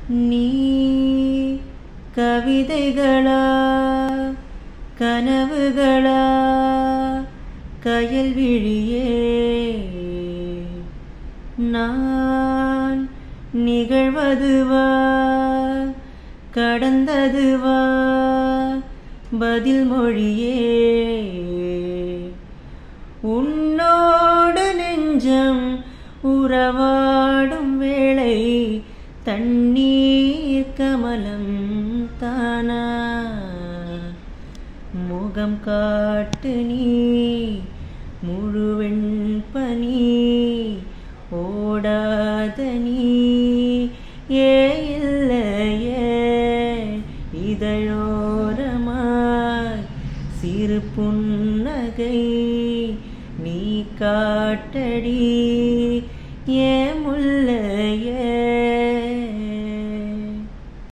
நீ கவிதைகளா கனவுகளா கயல் விழியே நான் நிகழ்வதுவா கடந்ததுவா பதில் மொழியே உன்னோடு நெஞ்சம் உறவாடும் வேளை தண்ணீர் கமலம் தானா முகம் காட்டு நீ முழுவெண் பனி ஓடாத நீ ஏ இல்லையே இதழோரமாய் சிறு புன்னகை நீ காட்டடி ஏ